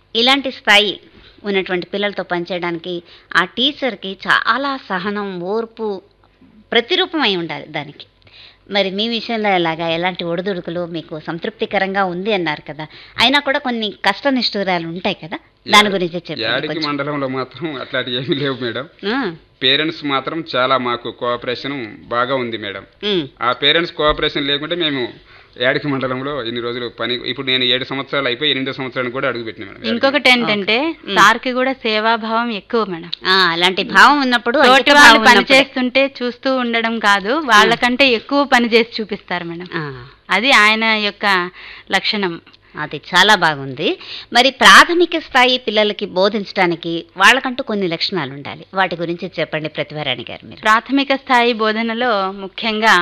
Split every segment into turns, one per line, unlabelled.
ఇలాంటి స్థాయి ఉన్నటువంటి పిల్లలతో పనిచేయడానికి ఆ టీచర్కి చాలా సహనం ఓర్పు ప్రతిరూపమై ఉండాలి దానికి మరి మీ విషయంలో ఎలాగా ఎలాంటి ఒడిదుడుకులు మీకు సంతృప్తికరంగా ఉంది అన్నారు కదా అయినా కూడా కొన్ని కష్ట నిష్ఠూరాలు ఉంటాయి కదా దాని గురించి చెప్పండి
యాడికి
కొంచెం.
మండలంలో మాత్రం అట్లాంటి ఏమీ లేవు మేడం
ఆ,
పేరెంట్స్ మాత్రం చాలా మాకు కోఆపరేషన్ బాగా ఉంది మేడం
ఉమ్,
ఆ పేరెంట్స్ కోఆపరేషన్ లేకుంటే మేము యాడికి మండలంలో ఇన్ని రోజులు పని ఇప్పుడు నేను ఏడు సంవత్సరాలు అయిపోయి ఎనిమిదో సంవత్సరానికి కూడా అడుగు పెట్టిన మేడం
ఇంకొకటి ఏంటంటే సార్కి కూడా సేవాభావం ఎక్కువ మేడం
ఆ, అలాంటి భావం ఉన్నప్పుడు
తోటి
అంకిత
వాళ్ళు
భావం
పని
ఉన్నప్పుడే.
చేస్తుంటే చూస్తూ ఉండడం కాదు వాళ్ళకంటే ఎక్కువ పని చేసి చూపిస్తారు మేడం
ఆ,
అది ఆయన యొక్క లక్షణం
అది చాలా బాగుంది మరి ప్రాథమిక స్థాయి పిల్లలకి బోధించడానికి వాళ్ళకంటూ కొన్ని లక్షణాలు ఉండాలి వాటి గురించి చెప్పండి ప్రతిభారాణి గారు మీరు
ప్రాథమిక స్థాయి బోధనలో ముఖ్యంగా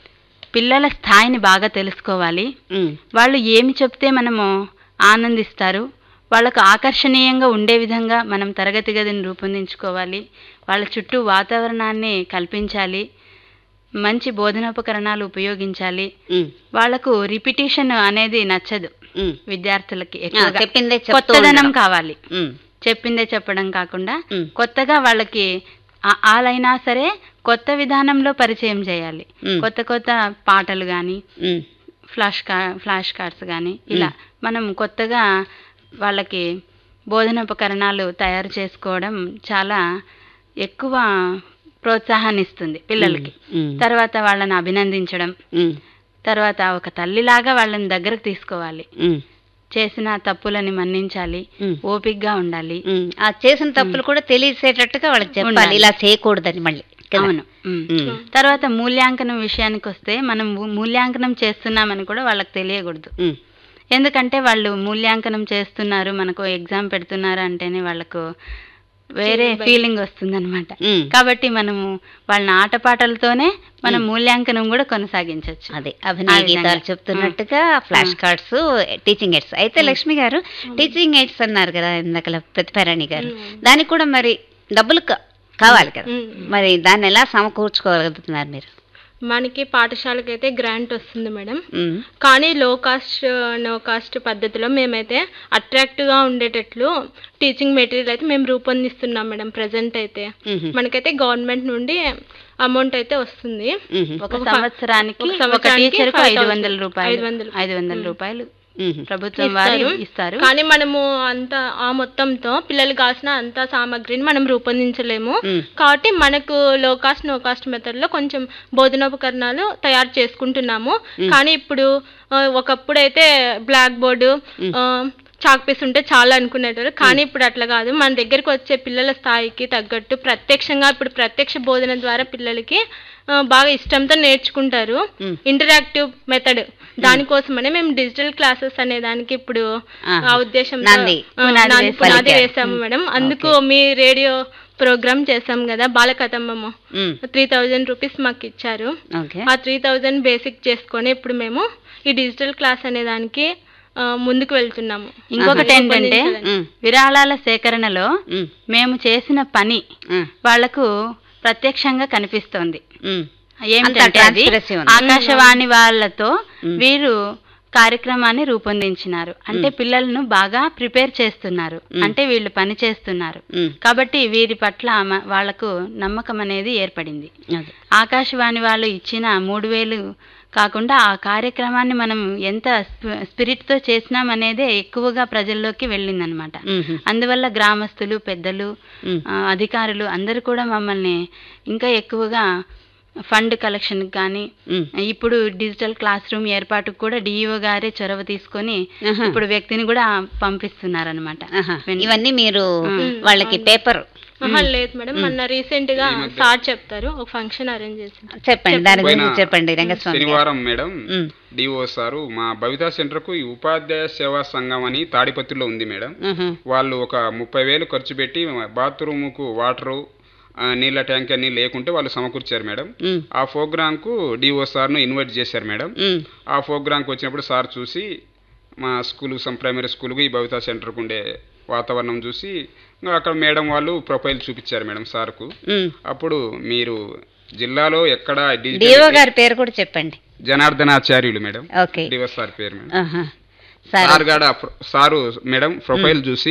పిల్లల స్థాయిని బాగా తెలుసుకోవాలి
ఉమ్,
వాళ్ళు ఏమి చెప్తే మనము ఆనందిస్తారు వాళ్ళకు ఆకర్షణీయంగా ఉండే విధంగా మనం తరగతి గదిని రూపొందించుకోవాలి వాళ్ళ చుట్టూ వాతావరణాన్ని కల్పించాలి మంచి బోధనోపకరణాలు ఉపయోగించాలి
ఉమ్,
వాళ్ళకు రిపిటేషన్ అనేది నచ్చదు
ఉమ్.
విద్యార్థులకి
ఆ,
ఎక్కువగా
చెప్పిందే చెప్తూ
కొత్తదనం
ఉండడం.
కావాలి
ఉమ్,
చెప్పిందే చెప్పడం కాకుండా
ఉమ్.
కొత్తగా వాళ్ళకి ఆ- ఆలైనా సరే కొత్త విధానంలో పరిచయం చేయాలి
ఉమ్.
కొత్త కొత్త పాటలు కానీ
ఉమ్,
ఫ్లాష్ కా ఫ్లాష్ కార్డ్స్ కానీ ఇలా మనం కొత్తగా వాళ్ళకి బోధనోపకరణాలు తయారు చేసుకోవడం చాలా ఎక్కువ ప్రోత్సాహాన్ని ఇస్తుంది పిల్లలకి
ఉమ్,
తర్వాత వాళ్ళని అభినందించడం
ఉమ్,
తర్వాత ఒక తల్లిలాగా వాళ్ళని దగ్గరకు తీసుకోవాలి
ఉమ్,
చేసిన తప్పులని మన్నించాలి
ఉమ్.
ఓపిగ్గా ఉండాలి
ఉమ్, ఆ చేసిన తప్పులు కూడా తెలిసేటట్టుగా వాళ్ళకి చెప్పాలి
ఉండాలి.
ఇలా చేయకూడదని మళ్ళీ కదా?
అవును ఉమ్.
ఉమ్,
తర్వాత మూల్యాంకనం విషయానికి వస్తే మనం మూ- మూల్యాంకనం చేస్తున్నామని కూడా వాళ్ళకి తెలియకూడదు
ఉమ్,
ఎందుకంటే వాళ్ళు మూల్యాంకనం చేస్తున్నారు మనకు ఎగ్జామ్ పెడుతున్నారు అంటేనే వాళ్ళకు వేరే ఫీలింగ్ వస్తుందన్నమాట
ఉమ్.
కాబట్టి మనము వాళ్ళని ఆటపాటలతోనే మనం మూల్యాంకనం కూడా కొనసాగించవచ్చు
అదే అభినయ
ఆ విధంగా.
గీతాలు చెప్తున్నట్టుగా ఫ్లాష్ కార్డ్స్ టీచింగ్ ఎయిడ్స్ అయితే లక్ష్మి గారు టీచింగ్ ఎయిడ్స్ అన్నారు కదా ఇందాక ప్రతిభారాణి గారు దానికి కూడా మరి డబ్బులు కా- కావాలి కదా మరి దాన్ని ఎలా సమకూర్చుకోగలుగుతున్నారు మీరు
మనకి పాఠశాలకైతే గ్రాంట్ వస్తుంది మేడం
ఉమ్,
కానీ లో కాస్ట్ నో కాస్ట్ పద్ధతిలో మేమైతే అట్రాక్టివ్గా ఉండేటట్లు టీచింగ్ మెటీరియల్ అయితే మేము రూపొందిస్తున్నాం మేడం ప్రజెంట్ అయితే
ఉహు,
మనకైతే గవర్నమెంట్ నుండి అమౌంట్ అయితే వస్తుంది
ఉహు,
ఒక సంవత్సరానికి
ఒక
ఒక
సంవత్సరానికి
టీచర్ కు
5,000
ఐదు వందల రూపాయలు
ఐదు వందలు.
ఐదు వందల రూపాయలు
ఉహు,
ప్రభుత్వం వారు
ఇస్తారు.
ఇస్తారు
కానీ మనము అంత ఆ మొత్తంతో పిల్లలు కావాల్సిన అంత సామాగ్రిని మనం రూపొందించలేము
ఉమ్,
కాబట్టి మనకు లో కాస్ట్ నో కాస్ట్ మెథడ్ లో కొంచెం బోధనోపకరణాలు తయారు చేసుకుంటున్నాము కానీ ఇప్పుడు ఆ, ఒకప్పుడైతే బ్లాక్ బోర్డు చాక్ పీస్ ఉంటే చాలా అనుకునేటారు కానీ ఇప్పుడు అట్లా కాదు మన దగ్గరికి వచ్చే పిల్లల స్థాయికి తగ్గట్టు ప్రత్యక్షంగా ఇప్పుడు ప్రత్యక్ష బోధన ద్వారా పిల్లలకి ఆ, బాగా ఇష్టంతో నేర్చుకుంటారు
మ్.
ఇంటరాక్టివ్ మెథడ్ దానికోసమనే మేము డిజిటల్ క్లాసెస్ అనే దానికి ఇప్పుడు
ఆహా.
ఆ ఉద్దేశంతో
నాంది.
ఆ,
పునాది
నాంది
వేసి
పునాది
పలికారు.
వేసాము మేడం అందుకు మీ రేడియో ప్రోగ్రామ్ చేసాం కదా బాలకథమ్మము
ఉమ్,
త్రీ థౌజండ్ రూపీస్ మాకు ఇచ్చారు
ఓకే
ఆ త్రీ థౌజండ్ బేసిక్ చేసుకొని ఇప్పుడు మేము ఈ డిజిటల్ క్లాస్ అనే దానికి ఆ, ముందుకు వెళ్తున్నాము
ఇంకొకటి ఏంటంటే
ఉమ్,
విరాళాల సేకరణలో
ఉమ్,
మేము చేసిన పని
ఉమ్,
వాళ్లకు ప్రత్యక్షంగా కనిపిస్తోంది
ఉమ్,
ఏమిటంటే
అంతా
అది
transparency ఉంది.
ఆకాశవాణి వాళ్ళతో వీరు కార్యక్రమాన్ని రూపొందించినారు అంటే పిల్లలను బాగా ప్రిపేర్ చేస్తున్నారు అంటే వీళ్ళు పని చేస్తున్నారు
ఉమ్,
కాబట్టి వీరి పట్ల మ- వాళ్లకు నమ్మకం అనేది ఏర్పడింది
అదే.
ఆకాశవాణి వాళ్ళు ఇచ్చిన మూడు వేలు కాకుండా ఆ కార్యక్రమాన్ని మనం ఎంత స్ప- స్పిరిట్తో చేసినామనేదే ఎక్కువగా ప్రజల్లోకి వెళ్ళిందనమాట
ఉహు,
అందువల్ల గ్రామస్తులు పెద్దలు
ఉమ్,
ఆ, అధికారులు అందరూ కూడా మమ్మల్ని ఇంకా ఎక్కువగా ఫండ్ కలెక్షన్ కానీ
ఉమ్,
ఇప్పుడు డిజిటల్ క్లాస్ రూమ్ ఏర్పాటుకు కూడా డిఈఓ గారే చొరవ తీసుకొని
ఆహా.
ఇప్పుడు వ్యక్తిని కూడా పంపిస్తున్నారనమాట
ఆహా. ఇవన్నీ మీరు వాళ్ళకి పేపర్
ఆహా, లేదు మేడం మొన్న రీసెంట్ గా సార్ చెప్తారు ఒక ఫంక్షన్ అరేంజ్ చేసి
చెప్పండి దాని గురించి
పోయిన
చెప్పండి రంగస్వామి గారు.
శనివారం మేడం
ఉమ్,
డిఓ సారు మా భవితా సెంటర్కు ఈ ఉపాధ్యాయ సేవా సంఘం అని తాడిపత్రిలో ఉంది మేడం
ఉహు,
వాళ్ళు ఒక ముప్పై వేలు ఖర్చు పెట్టి బాత్రూముకు వాటరు ఆ, నీళ్ళ ట్యాంక్ అన్ని లేకుంటే వాళ్ళు సమకూర్చారు మేడం
ఉమ్,
ఆ ప్రోగ్రాంకు డిఓ సార్ను ఇన్వైట్ చేశారు మేడం
ఉమ్,
ఆ ప్రోగ్రాంకి వచ్చినప్పుడు సార్ చూసి మా స్కూల్ సమ్ ప్రైమరీ స్కూల్కు ఈ భవితా సెంటర్కు ఉండే వాతావరణం చూసి ఇంకా అక్కడ మేడం వాళ్ళు ప్రొఫైల్ చూపించారు మేడం సార్కు
ఉమ్.
అప్పుడు మీరు జిల్లాలో ఎక్కడ
డిఓ
డిజిటల్
గారి పేరు కూడా చెప్పండి
Janardanacharyulu madam
okay
DO sir పేరు మేడం
ఆహా. సరే
సార్ గాడ సారు మేడం ప్రొఫైల్ చూసి